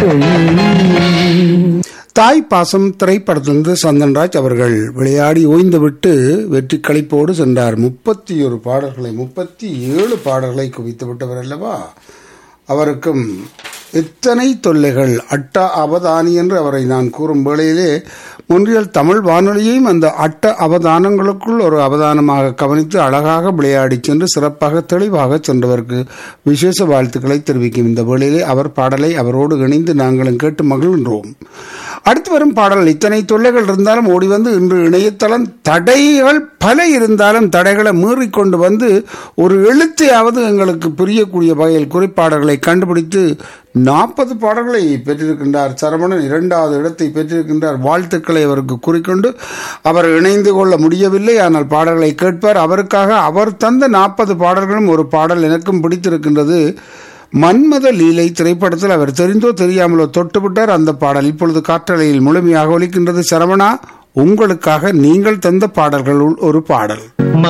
தாய் பாசம் திரைப்படத்திலிருந்து சந்தன்ராஜ் அவர்கள் விளையாடி ஓய்ந்துவிட்டு வெற்றி களிப்போடு சென்றார் முப்பத்தி ஒரு பாடல்களை முப்பத்தி ஏழு பாடல்களை குவித்து விட்டவர் அல்லவா அவருக்கும் எத்தனை தொல்லைகள் அட்ட அவதானி என்று அவரை நான் கூறும் வேளையிலே ஒன்றியல் தமிழ் வானொலியையும் அந்த அட்ட அவதானங்களுக்குள் ஒரு அவதானமாக கவனித்து அழகாக விளையாடி சென்று சிறப்பாக தெளிவாக சென்றவருக்கு விசேஷ வாழ்த்துக்களை தெரிவிக்கும் இந்த வேளையிலே அவர் பாடலை அவரோடு இணைந்து நாங்களும் கேட்டு மகிழ்கின்றோம் அடுத்து வரும் பாடல் இத்தனை தொல்லைகள் இருந்தாலும் ஓடி வந்து இன்று இணையதளம் தடைகள் பல இருந்தாலும் தடைகளை மீறிக்கொண்டு வந்து ஒரு எழுத்தையாவது எங்களுக்கு புரியக்கூடிய வகையில் குறிப்பாடல்களை கண்டுபிடித்து நாற்பது பாடல்களை பெற்றிருக்கின்றார் சரவணன் இரண்டாவது இடத்தை பெற்றிருக்கின்றார் வாழ்த்துக்களை அவருக்கு கூறிக்கொண்டு அவர் இணைந்து கொள்ள முடியவில்லை ஆனால் பாடல்களை கேட்பார் அவருக்காக அவர் தந்த நாற்பது பாடல்களும் ஒரு பாடல் எனக்கும் பிடித்திருக்கின்றது மன்மத லீலை திரைப்படத்தில் அவர் தெரிந்தோ தெரியாமலோ தொட்டுவிட்டார் அந்த பாடல் இப்பொழுது காற்றலையில் முழுமையாக ஒலிக்கின்றது சரவணா உங்களுக்காக நீங்கள் தந்த பாடல்களுள் ஒரு பாடல்